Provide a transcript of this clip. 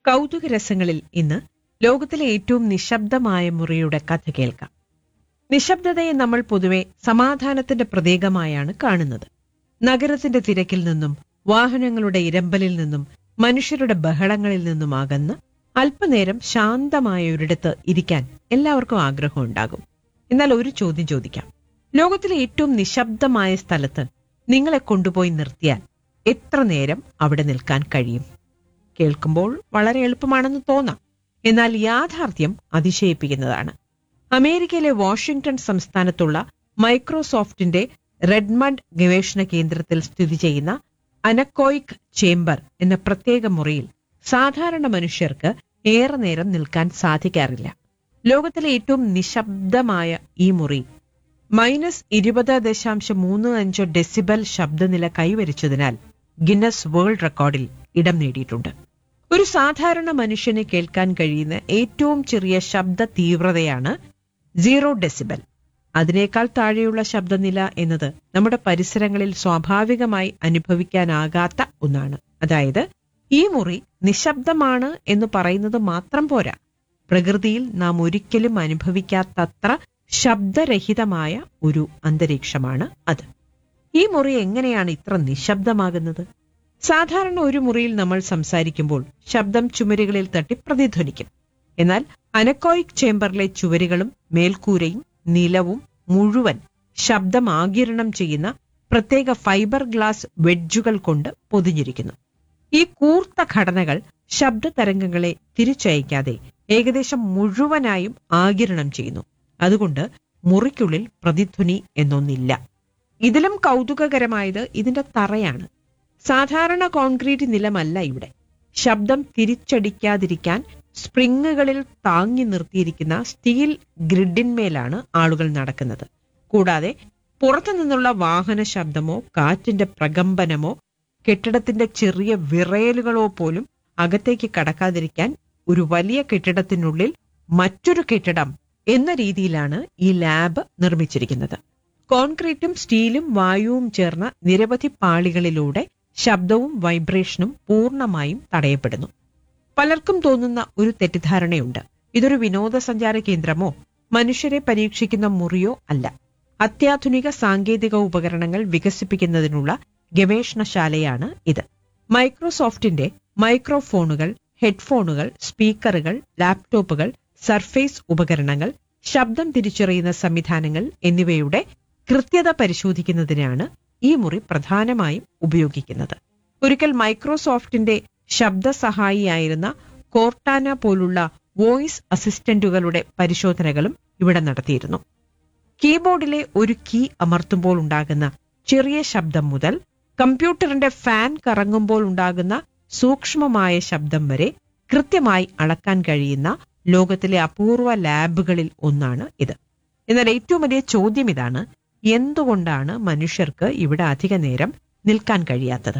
കൗതുക രസങ്ങളിൽ ഇന്ന് ലോകത്തിലെ ഏറ്റവും നിശബ്ദമായ മുറിയുടെ കഥ കേൾക്കാം നിശബ്ദതയെ നമ്മൾ പൊതുവെ സമാധാനത്തിന്റെ പ്രതീകമായാണ് കാണുന്നത് നഗരത്തിന്റെ തിരക്കിൽ നിന്നും വാഹനങ്ങളുടെ ഇരമ്പലിൽ നിന്നും മനുഷ്യരുടെ ബഹളങ്ങളിൽ നിന്നും അകന്ന് അല്പനേരം ശാന്തമായ ഒരിടത്ത് ഇരിക്കാൻ എല്ലാവർക്കും ആഗ്രഹമുണ്ടാകും എന്നാൽ ഒരു ചോദ്യം ചോദിക്കാം ലോകത്തിലെ ഏറ്റവും നിശബ്ദമായ സ്ഥലത്ത് നിങ്ങളെ കൊണ്ടുപോയി നിർത്തിയാൽ എത്ര നേരം അവിടെ നിൽക്കാൻ കഴിയും കേൾക്കുമ്പോൾ വളരെ എളുപ്പമാണെന്ന് തോന്നാം എന്നാൽ യാഥാർത്ഥ്യം അതിശയിപ്പിക്കുന്നതാണ് അമേരിക്കയിലെ വാഷിംഗ്ടൺ സംസ്ഥാനത്തുള്ള മൈക്രോസോഫ്റ്റിന്റെ റെഡ്മണ്ട് ഗവേഷണ കേന്ദ്രത്തിൽ സ്ഥിതി ചെയ്യുന്ന അനക്കോയിക് ചേംബർ എന്ന പ്രത്യേക മുറിയിൽ സാധാരണ മനുഷ്യർക്ക് ഏറെ നേരം നിൽക്കാൻ സാധിക്കാറില്ല ലോകത്തിലെ ഏറ്റവും നിശബ്ദമായ ഈ മുറി മൈനസ് ഇരുപത് ദശാംശം മൂന്ന് അഞ്ച് ഡെസിബൽ ശബ്ദനില കൈവരിച്ചതിനാൽ ഗിന്നസ് വേൾഡ് റെക്കോർഡിൽ ഇടം നേടിയിട്ടുണ്ട് ഒരു സാധാരണ മനുഷ്യന് കേൾക്കാൻ കഴിയുന്ന ഏറ്റവും ചെറിയ ശബ്ദ തീവ്രതയാണ് സീറോ ഡെസിബൽ അതിനേക്കാൾ താഴെയുള്ള ശബ്ദനില എന്നത് നമ്മുടെ പരിസരങ്ങളിൽ സ്വാഭാവികമായി അനുഭവിക്കാനാകാത്ത ഒന്നാണ് അതായത് ഈ മുറി നിശബ്ദമാണ് എന്ന് പറയുന്നത് മാത്രം പോരാ പ്രകൃതിയിൽ നാം ഒരിക്കലും അനുഭവിക്കാത്തത്ര ശബ്ദരഹിതമായ ഒരു അന്തരീക്ഷമാണ് അത് ഈ മുറി എങ്ങനെയാണ് ഇത്ര നിശബ്ദമാകുന്നത് സാധാരണ ഒരു മുറിയിൽ നമ്മൾ സംസാരിക്കുമ്പോൾ ശബ്ദം ചുമരുകളിൽ തട്ടി പ്രതിധ്വനിക്കും എന്നാൽ അനക്കോയിക് ചേംബറിലെ ചുവരുകളും മേൽക്കൂരയും നിലവും മുഴുവൻ ശബ്ദം ആകിരണം ചെയ്യുന്ന പ്രത്യേക ഫൈബർ ഗ്ലാസ് വെഡ്ജുകൾ കൊണ്ട് പൊതിഞ്ഞിരിക്കുന്നു ഈ കൂർത്ത ഘടനകൾ ശബ്ദ തരംഗങ്ങളെ തിരിച്ചയക്കാതെ ഏകദേശം മുഴുവനായും ആകിരണം ചെയ്യുന്നു അതുകൊണ്ട് മുറിക്കുള്ളിൽ പ്രതിധ്വനി എന്നൊന്നില്ല ഇതിലും കൗതുകകരമായത് ഇതിന്റെ തറയാണ് സാധാരണ കോൺക്രീറ്റ് നിലമല്ല ഇവിടെ ശബ്ദം തിരിച്ചടിക്കാതിരിക്കാൻ സ്പ്രിങ്ങുകളിൽ താങ്ങി നിർത്തിയിരിക്കുന്ന സ്റ്റീൽ ഗ്രിഡിന്മേലാണ് ആളുകൾ നടക്കുന്നത് കൂടാതെ പുറത്തു നിന്നുള്ള വാഹന ശബ്ദമോ കാറ്റിന്റെ പ്രകമ്പനമോ കെട്ടിടത്തിന്റെ ചെറിയ വിറയലുകളോ പോലും അകത്തേക്ക് കടക്കാതിരിക്കാൻ ഒരു വലിയ കെട്ടിടത്തിനുള്ളിൽ മറ്റൊരു കെട്ടിടം എന്ന രീതിയിലാണ് ഈ ലാബ് നിർമ്മിച്ചിരിക്കുന്നത് കോൺക്രീറ്റും സ്റ്റീലും വായുവും ചേർന്ന നിരവധി പാളികളിലൂടെ ശബ്ദവും വൈബ്രേഷനും പൂർണ്ണമായും തടയപ്പെടുന്നു പലർക്കും തോന്നുന്ന ഒരു തെറ്റിദ്ധാരണയുണ്ട് ഇതൊരു വിനോദസഞ്ചാര കേന്ദ്രമോ മനുഷ്യരെ പരീക്ഷിക്കുന്ന മുറിയോ അല്ല അത്യാധുനിക സാങ്കേതിക ഉപകരണങ്ങൾ വികസിപ്പിക്കുന്നതിനുള്ള ഗവേഷണശാലയാണ് ഇത് മൈക്രോസോഫ്റ്റിന്റെ മൈക്രോഫോണുകൾ ഹെഡ്ഫോണുകൾ സ്പീക്കറുകൾ ലാപ്ടോപ്പുകൾ സർഫേസ് ഉപകരണങ്ങൾ ശബ്ദം തിരിച്ചറിയുന്ന സംവിധാനങ്ങൾ എന്നിവയുടെ കൃത്യത പരിശോധിക്കുന്നതിനാണ് ഈ മുറി പ്രധാനമായും ഉപയോഗിക്കുന്നത് ഒരിക്കൽ മൈക്രോസോഫ്റ്റിന്റെ ശബ്ദ സഹായിയായിരുന്ന കോർട്ടാന പോലുള്ള വോയിസ് അസിസ്റ്റന്റുകളുടെ പരിശോധനകളും ഇവിടെ നടത്തിയിരുന്നു കീബോർഡിലെ ഒരു കീ അമർത്തുമ്പോൾ ഉണ്ടാകുന്ന ചെറിയ ശബ്ദം മുതൽ കമ്പ്യൂട്ടറിന്റെ ഫാൻ കറങ്ങുമ്പോൾ ഉണ്ടാകുന്ന സൂക്ഷ്മമായ ശബ്ദം വരെ കൃത്യമായി അളക്കാൻ കഴിയുന്ന ലോകത്തിലെ അപൂർവ ലാബുകളിൽ ഒന്നാണ് ഇത് എന്നാൽ ഏറ്റവും വലിയ ചോദ്യം ഇതാണ് എന്തുകൊണ്ടാണ് മനുഷ്യർക്ക് ഇവിടെ അധിക നേരം നിൽക്കാൻ കഴിയാത്തത്